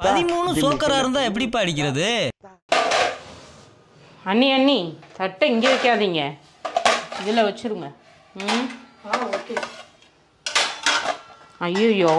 பதிமூணு சோக்கரா இருந்தா எப்படிப்பா அடிக்கிறது அண்ணி அண்ணி தட்டை இங்கே வைக்காதீங்க இதில் வச்சிருங்க ம் ஆ ஓகே ஐயோ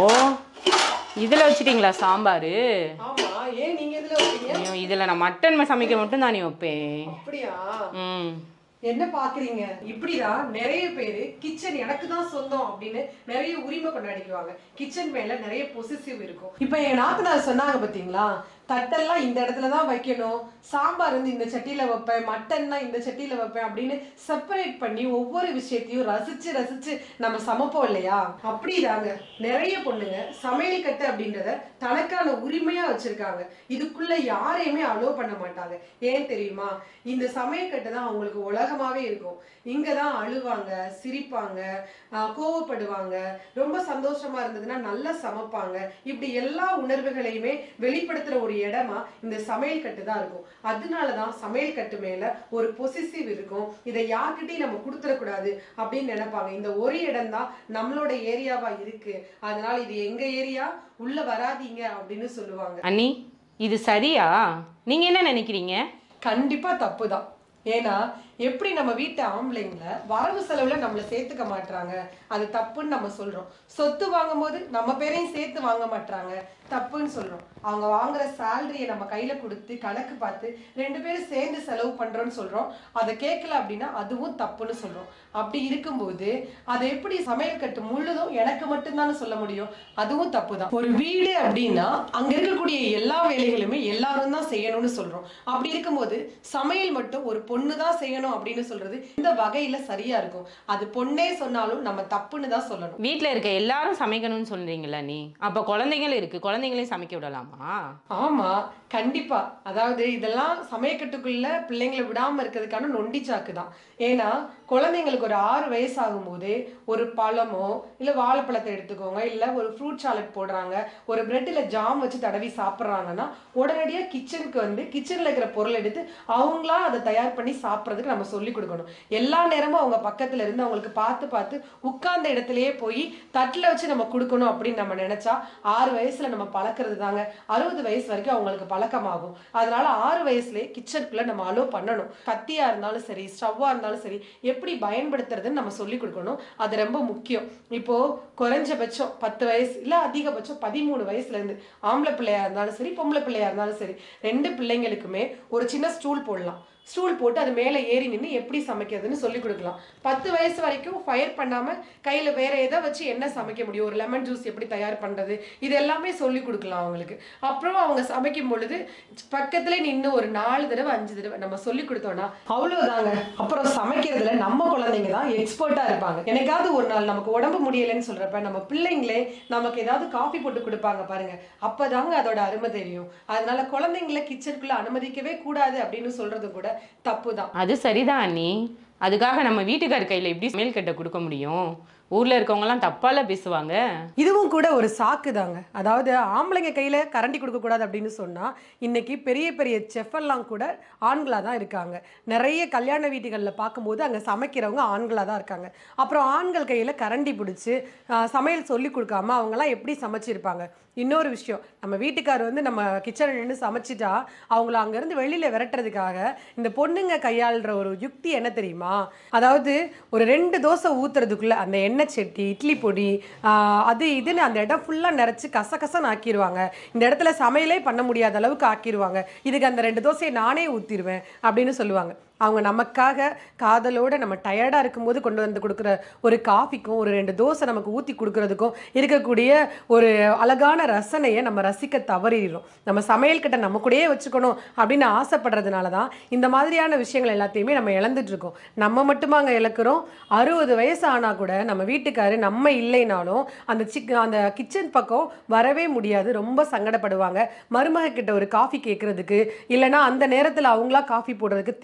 இதில் வச்சிட்டிங்களா சாம்பார் ஆமா ஏன் நீங்க இதுல வைப்பீங்க ஐயோ இதில் நான் மட்டன் சமைக்க மட்டும் தானே வைப்பேன் அப்படியா ம் என்ன பாக்குறீங்க இப்படிதான் நிறைய பேரு கிச்சன் எனக்கு தான் சொந்தம் அப்படின்னு நிறைய உரிமை கொண்டாடிக்குவாங்க கிச்சன் மேல நிறைய பொசிசிவ் இருக்கும் இப்ப என் நாத்தனார் சொன்னாங்க பாத்தீங்களா தட்டெல்லாம் இந்த இடத்துல தான் வைக்கணும் சாம்பார் வந்து இந்த சட்டியில வைப்பேன் மட்டன்னா இந்த சட்டியில வைப்பேன் அப்படின்னு செப்பரேட் பண்ணி ஒவ்வொரு விஷயத்தையும் ரசிச்சு ரசிச்சு நம்ம சமைப்போம் இல்லையா அப்படிதாங்க நிறைய பொண்ணுங்க சமையல் கட்டு அப்படின்றத தனக்கான உரிமையா வச்சிருக்காங்க இதுக்குள்ள யாரையுமே அலோவ் பண்ண மாட்டாங்க ஏன் தெரியுமா இந்த சமையல் கட்டு தான் அவங்களுக்கு உலகமாவே இருக்கும் இங்க தான் அழுவாங்க சிரிப்பாங்க ஆஹ் கோவப்படுவாங்க ரொம்ப சந்தோஷமா இருந்ததுன்னா நல்லா சமைப்பாங்க இப்படி எல்லா உணர்வுகளையுமே வெளிப்படுத்துற ஒரு இடமா இந்த சமையல் கட்டு தான் இருக்கும் அதனாலதான் சமையல் கட்டு மேல ஒரு பொசிசிவ் இருக்கும் இதை யார்கிட்டயும் நம்ம கொடுத்துடக்கூடாது அப்படின்னு நினைப்பாங்க இந்த ஒரு இடம் தான் நம்மளோட ஏரியாவா இருக்கு அதனால இது எங்க ஏரியா உள்ள வராதீங்க அப்படின்னு சொல்லுவாங்க அண்ணி இது சரியா நீங்கள் என்ன நினைக்கிறீங்க கண்டிப்பா தப்பு தான் ஏன்னா எப்படி நம்ம வீட்டு ஆம்பளைங்கள வரவு செலவுல நம்மள சேர்த்துக்க மாட்றாங்க அது தப்புன்னு நம்ம சொல்றோம் சொத்து வாங்கும்போது நம்ம பேரையும் சேர்த்து வாங்க மாட்றாங்க தப்புன்னு சொல்றோம் அவங்க வாங்குற சேலரியை நம்ம கையில கொடுத்து கணக்கு பார்த்து ரெண்டு பேரும் சேர்ந்து செலவு பண்றோம்னு சொல்றோம் அதை கேட்கல அப்படின்னா அதுவும் தப்புன்னு சொல்றோம் அப்படி இருக்கும்போது அதை எப்படி சமையல் கட்டு முழுதும் எனக்கு மட்டும்தான் சொல்ல முடியும் அதுவும் தப்பு தான் ஒரு வீடு அப்படின்னா அங்க இருக்கக்கூடிய எல்லா வேலைகளுமே எல்லாரும் தான் செய்யணும்னு சொல்றோம் அப்படி இருக்கும்போது சமையல் மட்டும் ஒரு பொண்ணு தான் செய்யணும் அப்படின்னு சொல்றது இந்த வகையில சரியா இருக்கும் அது பொண்ணே சொன்னாலும் நம்ம தப்புன்னு தான் சொல்லணும் வீட்டில் இருக்க எல்லாரும் சமைக்கணும்னு சொல்கிறீங்களா நீ அப்போ குழந்தைங்களும் இருக்குது குழந்தைங்களையும் சமைக்க விடலாமா ஆமா கண்டிப்பா அதாவது இதெல்லாம் சமயக்கட்டுக்குள்ள பிள்ளைங்களை விடாம இருக்கிறதுக்கான நொண்டி சாக்கு தான் ஏன்னா குழந்தைங்களுக்கு ஒரு ஆறு வயசு ஆகும்போதே ஒரு பழமோ இல்ல வாழைப்பழத்தை எடுத்துக்கோங்க இல்ல ஒரு ஃப்ரூட் சாலட் போடுறாங்க ஒரு பிரெட்டில் ஜாம் வச்சு தடவி சாப்பிட்றாங்கன்னா உடனடியா கிச்சனுக்கு வந்து கிச்சன்ல இருக்கிற பொருள் எடுத்து அவங்களா அதை தயார் பண்ணி சாப்பிட்றதுக்கு நம்ம சொல்லி கொடுக்கணும் எல்லா நேரமும் அவங்க பக்கத்துல இருந்து அவங்களுக்கு பார்த்து பார்த்து உட்கார்ந்த இடத்துலயே போய் தட்டில் வச்சு நம்ம கொடுக்கணும் அப்படின்னு நம்ம நினைச்சா ஆறு வயசுல நம்ம பழக்கிறது தாங்க அறுபது வயசு வரைக்கும் அவங்களுக்கு பழக்கமாகும் அதனால ஆறு வயசுலயே கிச்சனுக்குள்ள நம்ம அலோ பண்ணணும் கத்தியா இருந்தாலும் சரி ஸ்டவ்வா இருந்தாலும் சரி எப்படி பயன்படுத்துறதுன்னு நம்ம சொல்லி கொடுக்கணும் அது ரொம்ப முக்கியம் இப்போ குறைஞ்சபட்சம் பத்து வயசு இல்ல அதிகபட்சம் பதிமூணு வயசுல இருந்து ஆம்பளை பிள்ளையா இருந்தாலும் சரி பொம்பளை பிள்ளையா இருந்தாலும் சரி ரெண்டு பிள்ளைங்களுக்குமே ஒரு சின்ன ஸ்டூல் போடலாம் ஸ்டூல் போட்டு அது மேலே ஏறி நின்று எப்படி சமைக்கிறதுன்னு சொல்லி கொடுக்கலாம் பத்து வயசு வரைக்கும் ஃபயர் பண்ணாம கையில வேற எதை வச்சு என்ன சமைக்க முடியும் ஒரு லெமன் ஜூஸ் எப்படி தயார் பண்றது இது எல்லாமே சொல்லி கொடுக்கலாம் அவங்களுக்கு அப்புறம் அவங்க சமைக்கும் பொழுது பக்கத்துல நின்று ஒரு நாலு தடவை அஞ்சு தடவை நம்ம சொல்லி கொடுத்தோம்னா அவ்வளவுதாங்க அப்புறம் சமைக்கிறதுல நம்ம குழந்தைங்க தான் எக்ஸ்பர்ட்டா இருப்பாங்க எனக்காவது ஒரு நாள் நமக்கு உடம்பு முடியலைன்னு சொல்றப்ப நம்ம பிள்ளைங்களே நமக்கு ஏதாவது காஃபி போட்டு கொடுப்பாங்க பாருங்க அப்பதாங்க அதோட அருமை தெரியும் அதனால குழந்தைங்கள கிச்சனுக்குள்ள அனுமதிக்கவே கூடாது அப்படின்னு சொல்றது கூட தப்பு தான் அது சரிதான் அண்ணி அதுக்காக நம்ம வீட்டுக்கார் கையில் எப்படி சமையல் கட்டை கொடுக்க முடியும் ஊரில் இருக்கவங்கலாம் தப்பால பேசுவாங்க இதுவும் கூட ஒரு சாக்கு தாங்க அதாவது ஆம்பளைங்க கையில் கரண்டி கொடுக்கக்கூடாது அப்படின்னு சொன்னால் இன்னைக்கு பெரிய பெரிய செஃப் எல்லாம் கூட ஆண்களாக தான் இருக்காங்க நிறைய கல்யாண வீட்டுகளில் பார்க்கும்போது அங்கே சமைக்கிறவங்க ஆண்களாக தான் இருக்காங்க அப்புறம் ஆண்கள் கையில் கரண்டி பிடிச்சி சமையல் சொல்லி கொடுக்காம அவங்கெல்லாம் எப்படி சமைச்சிருப்பாங்க இன்னொரு விஷயம் நம்ம வீட்டுக்கார் வந்து நம்ம கிச்சனில் நின்று சமைச்சிட்டா அவங்கள அங்கேருந்து வெளியில் விரட்டுறதுக்காக இந்த பொண்ணுங்க கையாளுற ஒரு யுக்தி என்ன தெரியுமா அதாவது ஒரு ரெண்டு தோசை ஊத்துறதுக்குள்ள அந்த எண்ணெய் சட்டி இட்லி பொடி ஆஹ், அது இதுன்னு அந்த இடம் ஃபுல்லாக நிறச்சி கசகசன்னு ஆக்கிடுவாங்க இந்த இடத்துல சமையலே பண்ண முடியாத அளவுக்கு ஆக்கிடுவாங்க இதுக்கு அந்த ரெண்டு தோசையை நானே ஊற்றிடுவேன் அப்படின்னு சொல்லுவாங்க அவங்க நமக்காக காதலோட நம்ம டயர்டாக இருக்கும்போது கொண்டு வந்து கொடுக்குற ஒரு காஃபிக்கும் ஒரு ரெண்டு தோசை நமக்கு ஊற்றி கொடுக்கறதுக்கும் இருக்கக்கூடிய ஒரு அழகான ரசனையை நம்ம ரசிக்க தவறிடுறோம் நம்ம சமையல் கிட்ட நம்ம கூடயே வச்சுக்கணும் அப்படின்னு ஆசைப்படுறதுனால தான் இந்த மாதிரியான விஷயங்கள் எல்லாத்தையுமே நம்ம இழந்துட்டு இருக்கோம் நம்ம மட்டுமா அங்கே இழக்கிறோம் அறுபது வயசு ஆனால் கூட நம்ம வீட்டுக்காரு நம்ம இல்லைனாலும் அந்த சிக் அந்த கிச்சன் பக்கம் வரவே முடியாது ரொம்ப சங்கடப்படுவாங்க மருமக கிட்ட ஒரு காஃபி கேட்கறதுக்கு இல்லைன்னா அந்த நேரத்தில் அவங்களா காஃபி போடுறதுக்கு தெரியாம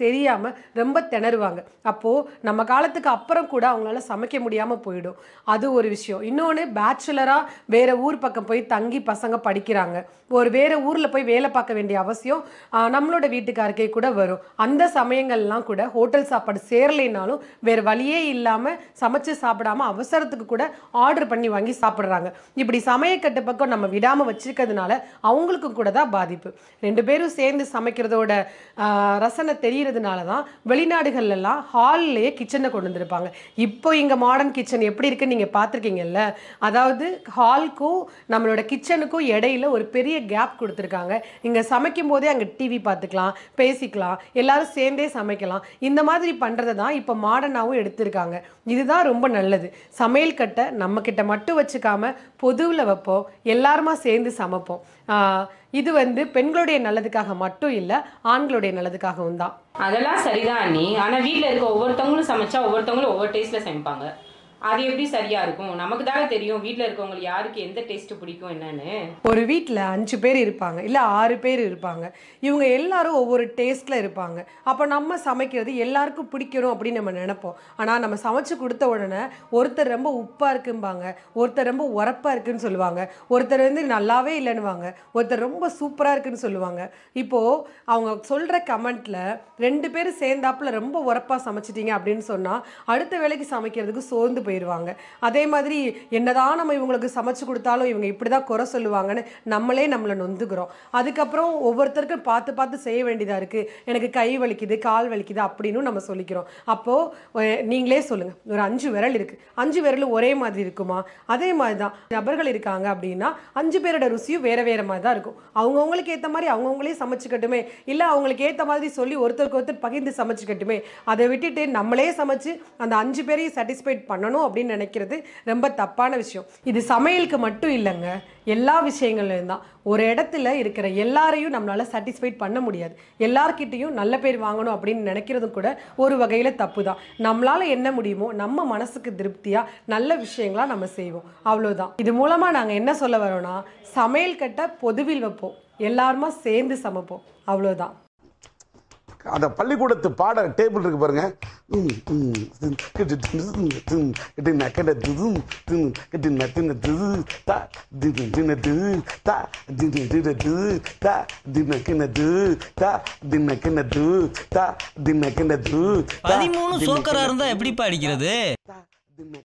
இல்லாமல் ரொம்ப திணறுவாங்க அப்போது நம்ம காலத்துக்கு அப்புறம் கூட அவங்களால சமைக்க முடியாமல் போயிடும் அது ஒரு விஷயம் இன்னொன்று பேச்சுலராக வேற ஊர் பக்கம் போய் தங்கி பசங்க படிக்கிறாங்க ஒரு வேற ஊரில் போய் வேலை பார்க்க வேண்டிய அவசியம் ஆஹ், நம்மளோட வீட்டுக்காருக்கே கூட வரும் அந்த சமயங்கள்லாம் கூட ஹோட்டல் சாப்பாடு சேரலைனாலும் வேற வழியே இல்லாமல் சமைச்சு சாப்பிடாம அவசரத்துக்கு கூட ஆர்டர் பண்ணி வாங்கி சாப்பிட்றாங்க இப்படி சமயக்கட்டு பக்கம் நம்ம விடாமல் வச்சிருக்கிறதுனால அவங்களுக்கும் கூட தான் பாதிப்பு ரெண்டு பேரும் சேர்ந்து சமைக்கிறதோட ஆஹ், ரசனை தெரியறதுனால தான் வெளிநாடுகள்லாம் ஹால்லேயே கிச்சனை கொண்டு வந்திருப்பாங்க இப்போ இங்கே மாடர்ன் கிச்சன் எப்படி இருக்குன்னு நீங்கள் பார்த்துருக்கீங்கல்ல அதாவது ஹால்க்கும் நம்மளோட கிச்சனுக்கும் இடையில ஒரு பெரிய கேப் கொடுத்துருக்காங்க இங்கே சமைக்கும் போதே அங்கே டிவி பார்த்துக்கலாம் பேசிக்கலாம் எல்லாரும் சேர்ந்தே சமைக்கலாம் இந்த மாதிரி பண்ணுறதை தான் இப்போ மாடர்னாகவும் எடுத்திருக்காங்க இதுதான் ரொம்ப நல்லது சமையல் கட்டை நம்ம கிட்ட மட்டும் வச்சுக்காம பொதுவில் வைப்போம் எல்லாருமா சேர்ந்து சமைப்போம் ஆஹ் இது வந்து பெண்களுடைய நல்லதுக்காக மட்டும் இல்லை ஆண்களுடைய நல்லதுக்காகவும் தான் அதெல்லாம் சரிதான் அண்ணி ஆனா வீட்ல இருக்க ஒவ்வொருத்தவங்களும் சமைச்சா ஒவ்வொருத்தவங்களும் ஒவ்வொரு டேஸ்ட்ல சமைப்பாங்க அது எப்படி சரியா இருக்கும் நமக்கு தானே தெரியும் வீட்ல இருக்கவங்களுக்கு யாருக்கு எந்த டேஸ்ட் பிடிக்கும் என்னன்னு ஒரு வீட்டில் அஞ்சு பேர் இருப்பாங்க இல்லை ஆறு பேர் இருப்பாங்க இவங்க எல்லாரும் ஒவ்வொரு டேஸ்ட்டில் இருப்பாங்க அப்போ நம்ம சமைக்கிறது எல்லாருக்கும் பிடிக்கணும் அப்படின்னு நம்ம நினைப்போம் ஆனால் நம்ம சமைச்சு கொடுத்த உடனே ஒருத்தர் ரொம்ப உப்பாக இருக்கும்பாங்க ஒருத்தர் ரொம்ப உரப்பாக இருக்குன்னு சொல்லுவாங்க ஒருத்தர் வந்து நல்லாவே இல்லைன்னுவாங்க ஒருத்தர் ரொம்ப சூப்பராக இருக்குன்னு சொல்லுவாங்க இப்போது அவங்க சொல்கிற கமெண்ட்டில் ரெண்டு பேரும் சேர்ந்தாப்புல ரொம்ப உரப்பாக சமைச்சிட்டீங்க அப்படின்னு சொன்னால் அடுத்த வேலைக்கு சமைக்கிறதுக்கு சோர்ந்து போயிடுவாங்க அதே மாதிரி என்னதான் நம்ம இவங்களுக்கு சமைச்சு கொடுத்தாலும் இவங்க இப்படி தான் குறை சொல்லுவாங்கன்னு நம்மளே நம்மளை நொந்துக்கிறோம் அதுக்கப்புறம் ஒவ்வொருத்தருக்கும் பார்த்து பார்த்து செய்ய வேண்டியதாக இருக்குது எனக்கு கை வலிக்குது கால் வலிக்குது அப்படின்னு நம்ம சொல்லிக்கிறோம் அப்போது நீங்களே சொல்லுங்கள் ஒரு அஞ்சு விரல் இருக்குது அஞ்சு விரல் ஒரே மாதிரி இருக்குமா அதே மாதிரி தான் நபர்கள் இருக்காங்க அப்படின்னா அஞ்சு பேரோட ருசியும் வேற வேற மாதிரி தான் இருக்கும் அவங்கவுங்களுக்கு ஏற்ற மாதிரி அவங்கவுங்களே சமைச்சுக்கட்டுமே இல்லை அவங்களுக்கு ஏற்ற மாதிரி சொல்லி ஒருத்தருக்கு ஒருத்தர் பகிர்ந்து சமைச்சுக்கட்டுமே அதை விட்டுட்டு நம்மளே சமைச்சு அந்த அஞ்சு பேரையும் சாட்டிஸ்ஃபைட் பண்ணணும் அப்படின்னு நினைக்கிறது ரொம்ப தப்பான விஷயம் இது சமையலுக்கு மட்டும் இல்லைங்க எல்லா விஷயங்கள்லையும் தான் ஒரு இடத்துல இருக்கிற எல்லாரையும் நம்மளால சாட்டிஸ்ஃபைட் பண்ண முடியாது எல்லார்கிட்டையும் நல்ல பேர் வாங்கணும் அப்படின்னு நினைக்கிறதும் கூட ஒரு வகையில் தப்பு தான் நம்மளால என்ன முடியுமோ நம்ம மனசுக்கு திருப்தியா நல்ல விஷயங்களா நம்ம செய்வோம் அவ்வளவுதான் இது மூலமா நாங்க என்ன சொல்ல வரோம்னா சமையல் கட்ட பொதுவில் வைப்போம் எல்லாருமா சேர்ந்து சமைப்போம் அவ்வளவுதான் அந்த பள்ளிக்கூடத்து பாட டேபிள் இருக்கு பாருங்க ம், ம், ம், கிட்டு தின்னு, தின்னு, தின்னு, கிட்டு நக்கட திதும், தின்னு, கிட்டு நத்தின திது, தா, திது, தின திது, தா, திது, தின திது, தா, தினக்கின திது, தா, தினக்கின திது, தா, தினக்கின திது, தா, பதிமூணு தினக்கின சோக்கரா இருந்தா எப்படிப்பா அடிக்கிறது தா, தின